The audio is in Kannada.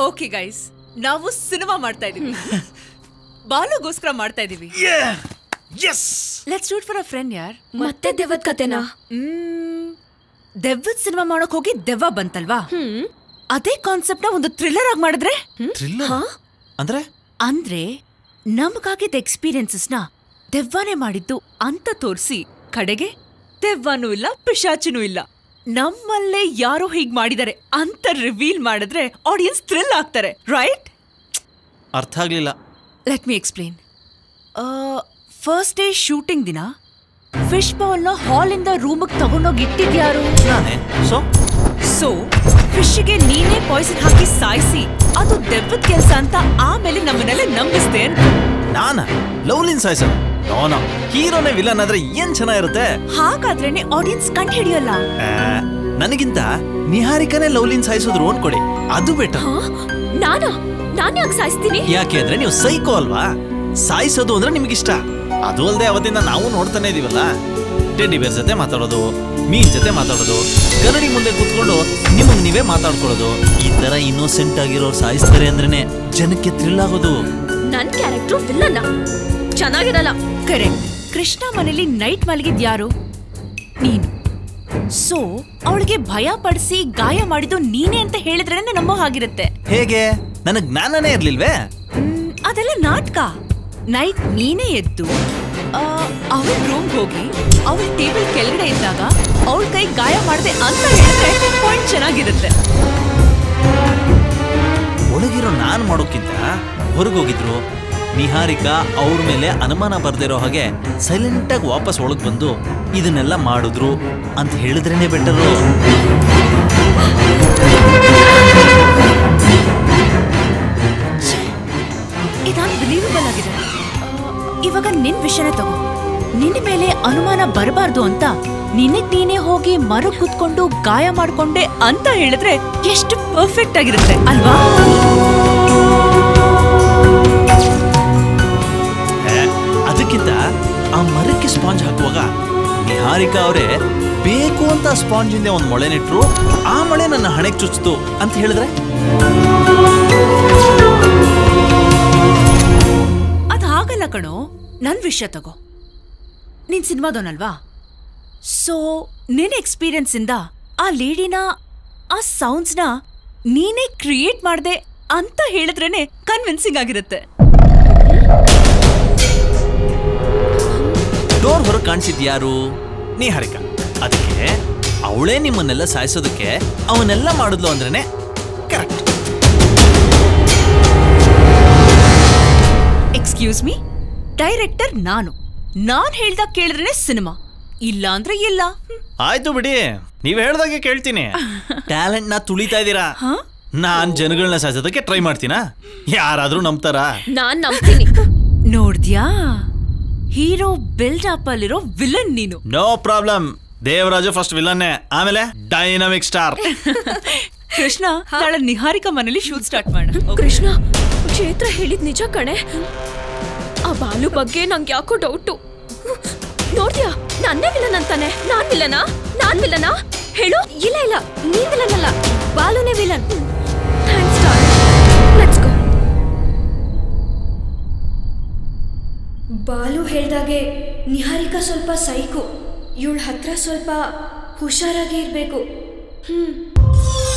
ಓಕೆ ಗೈಸ್ ನಾವು ಸಿನಿಮಾ ಮಾಡ್ತಾ ಇದೀವಿ ಬಾಲುಗೋಸ್ಕರ ಮಾಡ್ತಾ ಇದೀವಿ yes let's shoot for a friend ಯಾರ್ ಮತ್ತೆ ದೆವ್ವದ ಕತೆನಾ ಮ್, ದೆವ್ವದ್ ಸಿನಿಮಾ ಮಾಡೋಕ್ ಹೋಗಿ ದೆವ್ವ ಬಂತಲ್ವಾ ಅದೇ ಕಾನ್ಸೆಪ್ಟ್ ನ ಒಂದು ಥ್ರಿಲ್ಲರ್ ಆಗಿ ಮಾಡಿದ್ರೆ ಥ್ರಿಲ್ಲರ್ ಅಂದ್ರೆ ಅಂದ್ರೆ ನಮ್ಗಾಗಿದ್ದ ಎಕ್ಸ್ಪೀರಿಯನ್ಸಸ್ ನ ದೆವ್ವನೇ ಮಾಡಿದ್ದು ಅಂತ ತೋರಿಸಿ ಕಡೆಗೆ ದೆವ್ವನೂ ಇಲ್ಲ ಪಿಶಾಚಿನೂ ಇಲ್ಲ ನಮ್ಮಲ್ಲೇ ಯಾರೋ ಹೀಗ್ ಮಾಡಿದ್ದಾರೆ ಅಂತ ರಿವೀಲ್ ಮಾಡಿದ್ರೆ ಆಡಿಯನ್ಸ್ ಥ್ರಿಲ್ ಆಗ್ತಾರೆ ರೈಟ್ ಅರ್ಥ ಆಗ್ಲಿಲ್ಲ let me explain first day shooting ದಿನ ಫಿಶ್ ಬೌಲ್ನ ಹಾಲಿಂದ ರೂಮಿಗೆ ತಗೊಂಡೋಗಿ ಇಟ್ಟಿದ್ಯಾರು ನಾನೇ ಸೊ ಸೊ ಫಿಶ್ಗೆ ನೀನೇ ಪಾಯ್ಸನ್ ಹಾಕಿ ಸಾಯಿಸಿ ಅದು ದೆವ್ವದ ಕೆಲಸ ಅಂತ ಆಮೇಲೆ ನಮ್ಮನ್ನೆಲ್ಲ ನಂಬಿಸ್ದೆ ಅಂತ ನಾನ ಲವ್ಲಿನ್ ಸಾಯ್ಸ ನೋನೋ ಹೀರೋನೇ ವಿಲನ್ ಆದ್ರೆ ಏನ್ ಚೆನ್ನಾಗಿರುತ್ತೆ ಹಾಗಾದ್ರೇನೆ ಆಡಿಯನ್ಸ್ ಕಂಡು ಹಿಡಿಯಲ್ಲ ಆ, ನನಗಿಂತ ನಿಹಾರಿಕನೇ ಲವ್ಲಿನ್ ಸಾಯಿಸಿದ್ರು ಅನ್ಕೊಡಿ ಅದು ಬೆಟರ್ ನಾನಾ ನಾನ್ ಯಾಕೆ ಸಾಯಿಸ್ತೀನಿ ಯಾಕೆ ಅಂದ್ರೆ ನೀವು ಸೈಕೋ ಅಲ್ವಾ ಸಾಯಿಸೋದು ಅಂದ್ರೆ ನಿಮ್ಗಿಷ್ಟ ಅದು ಅಲ್ಲದೆ ಅವತ್ತಿಂದ ನಾವು ನೋಡ್ತಾನೆ ಇದೀವಲ್ಲ ಟೆಡ್ಡಿ ಬೇರ್ ಜೊತೆ ಮಾತಾಡೋದು ಮೀನ್ ಜೊತೆ ಮಾತಾಡೋದು ಕನ್ನಡಿ ಮುಂದೆ ಕೂತ್ಕೊಂಡು ನಿಮಗ್ ನೀವೇ ಮಾತಾಡ್ಕೊಳ್ಳೋದು ಈ ತರ ಇನ್ನೋಸೆಂಟ್ ಆಗಿರೋರು ಸಾಯಿಸ್ತಾರೆ ಅಂದ್ರೇನೆ ಜನಕ್ಕೆ ಥ್ರಿಲ್ ಆಗೋದು ನನ್ ಕ್ಯಾರೆಕ್ಟ್ರು ವಿಲ್ಲನ್ನ ಚೆನ್ನಾಗಿರಲ್ಲ ಕರೆಕ್ಟ್ ಕೃಷ್ಣ ಮನೇಲಿ ನೈಟ್ ಮಲಗಿದ್ಯಾರು ನೀನು ಸೊ ಅವಳಿಗೆ ಭಯ ಪಡಿಸಿ ಗಾಯ ಮಾಡಿದ್ದು ನೀನೇ ಅಂತ ಹೇಳಿದ್ರೆ ನಂಬೋ ಹಾಗಿರುತ್ತೆ ಹೇಗೆ ನನಗ್ ಜ್ಞಾನನೇ ಇರ್ಲಿಲ್ವೇ ಮ್, ಅದೆಲ್ಲ ನಾಟಕ ನೈಟ್ ನೀನೇ ಎದ್ದು ಅವಳ ರೂಮ್ಗೆ ಹೋಗಿ ಅವಳ ಟೇಬಲ್ ಕೆಳಗಡೆ ಇದ್ದಾಗ ಅವಳ ಕೈ ಗಾಯ ಮಾಡದೆ ಅಂತ ಹೇಳಿದ್ರೆ ಪಾಯಿಂಟ್ ಚೆನ್ನಾಗಿರುತ್ತೆ ಒಳಗಿರೋ ನಾನ್ ಮಾಡೋಕ್ಕಿಂತ ಹೊರಗೋಗಿದ್ರು ನಿಹಾರಿಕಾ ಅವ್ರ ಮೇಲೆ ಅನುಮಾನ ಬರ್ದಿರೋ ಹಾಗೆ ಸೈಲೆಂಟ್ ಆಗಿ ವಾಪಸ್ ಒಳಗ್ ಬಂದು ಇದನ್ನೆಲ್ಲ ಮಾಡಿದ್ರು ಅಂತ ಹೇಳಿದ್ರೇನೆ ಬೆಟರು ಇದು ಅನ್ಬಿಲೀವಬಲ್ ಆಗಿದೆ ಆ, ಇವಾಗ ನಿನ್ ವಿಷಯನೇ ತಗೋ ನಿನ್ನ ಮೇಲೆ ಅನುಮಾನ ಬರಬಾರ್ದು ಅಂತ ನಿನಗ್ ನೀನೇ ಹೋಗಿ ಮರ ಕುತ್ಕೊಂಡು ಗಾಯ ಮಾಡ್ಕೊಂಡೆ ಅಂತ ಹೇಳಿದ್ರೆ ಎಷ್ಟು ಪರ್ಫೆಕ್ಟ್ ಆಗಿರುತ್ತೆ ಅಲ್ವಾ ಅದಕ್ಕಿಂತ ಆ ಮರಕ್ಕೆ ಸ್ಪಾಂಜ್ ಹಾಕುವಾಗ ನಿಹಾರಿಕಾ ಅವರೇ ಬೇಕು ಅಂತ ಸ್ಪಾಂಜ್ ಇಂದ ಒಂದ್ ಮೊಳೆ ನೆಟ್ರು ಆ ಮೊಳೆ ನನ್ನ ಹಣೆಗೆ ಚುಚ್ಚಿತು ಅಂತ ಹೇಳಿದ್ರೆ ಅದ್ ಹಾಗಲ್ಲ ಕಣೋ ನನ್ ವಿಷಯ ತಗೋ ನೀನ್ ಸಿನಿಮಾದವನಲ್ವಾ ಸೊ ನಿನ್ ಎಕ್ಸ್ಪೀರಿಯನ್ಸ್ ಇಂದ ಆ ಲೇಡಿನ ಆ ಸೌಂಡ್ಸ್ನ ನೀನೇ ಕ್ರಿಯೇಟ್ ಮಾಡ್ದೆ ಅಂತ ಹೇಳಿದ್ರೇನೆ ಕನ್ವಿನ್ಸಿಂಗ್ ಆಗಿರುತ್ತೆ ಡೋರ್ ಹೊರಗೆ ಕಾಣಿಸಿದ್ ಯಾರು ನಿಹಾರಿಕಾ ಅದಕ್ಕೆ ಅವಳೇ ನಿಮ್ಮನ್ನೆಲ್ಲ ಸಾಯಿಸೋದಕ್ಕೆ ಅವನ್ನೆಲ್ಲ ಮಾಡಿದ್ಲು ಅಂದ್ರೇನೆ ಕರೆಕ್ಟ್ ಎಕ್ಸ್ಕ್ಯೂಸ್ ಮೀ ಡೈರೆಕ್ಟರ್ ನಾನು ನಾನ್ ಹೇಳ್ದಾಗ ಕೇಳಿದ್ರೆ ಸಿನಿಮಾ ಇಲ್ಲ ಅಂದ್ರೆ ಇಲ್ಲ ಹ್ಮ್. ಆಯ್ತು ಬಿಡಿ ನೀವ್ ಹೇಳ್ದಾಗೆ ಕೇಳ್ತೀನಿ ಟ್ಯಾಲೆಂಟ್ ನ ತುಳಿತಾ ಇದ್ದೀರಾ ಹಾ? ನಾನ್ ಜನಗಳನ್ನ ಸಾಯಿಸೋದಕ್ಕೆ ಟ್ರೈ ಮಾಡ್ತೀನಾ ಯಾರಾದ್ರೂ ನಂಬ್ತಾರಾ ನಾನ್ ನಂಬ್ತೀನಿ ನೋಡ್ದ್ಯಾ ಹೀರೋ ಬಿಲ್ಡ್ ಅಪ್ ಅಲ್ಲಿರೋ ವಿಲನ್ ನೀನು ನೋ ಪ್ರಾಬ್ಲಮ್ ದೇವರಾಜು ಫಸ್ಟ್ ವಿಲನ್ನೇ ಆಮೇಲೆ ಡೈನಾಮಿಕ್ ಸ್ಟಾರ್ ಕೃಷ್ಣ ನಾಳೆ ನಿಹಾರಿಕಾ ಮನೇಲಿ ಶೂಟ್ ಸ್ಟಾರ್ಟ್ ಮಾಡೋಣ ಕೃಷ್ಣ ಕ್ಷೇತ್ರ ಹೇಳಿದ್ ನಿಜ ಕಣೆ ಆ ಬಾಲು ಬಗ್ಗೆ ನಂಗೆ ಯಾಕೋ ಡೌಟು ನೋಡ್ದ್ಯಾ ನನ್ನೇ ವಿಲನ್ ಅಂತಾನೆ ನಾನ್ ವಿಲನಾ ನಾನ್ ವಿಲನಾ ಹೇಳು ಇಲ್ಲ ಇಲ್ಲ ನೀನ್ ವಿಲನ್ ಅಲ್ಲ ಬಾಲುನೇ villain thanks let's go Balu ಹೇಳ್ದಾಗೆ ನಿಹಾರಿಕಾ ಸ್ವಲ್ಪ ಸೈಕು ಇವಳ ಹತ್ರ ಸ್ವಲ್ಪ ಹುಷಾರಾಗಿ ಇರಬೇಕು ಹ್ಞೂ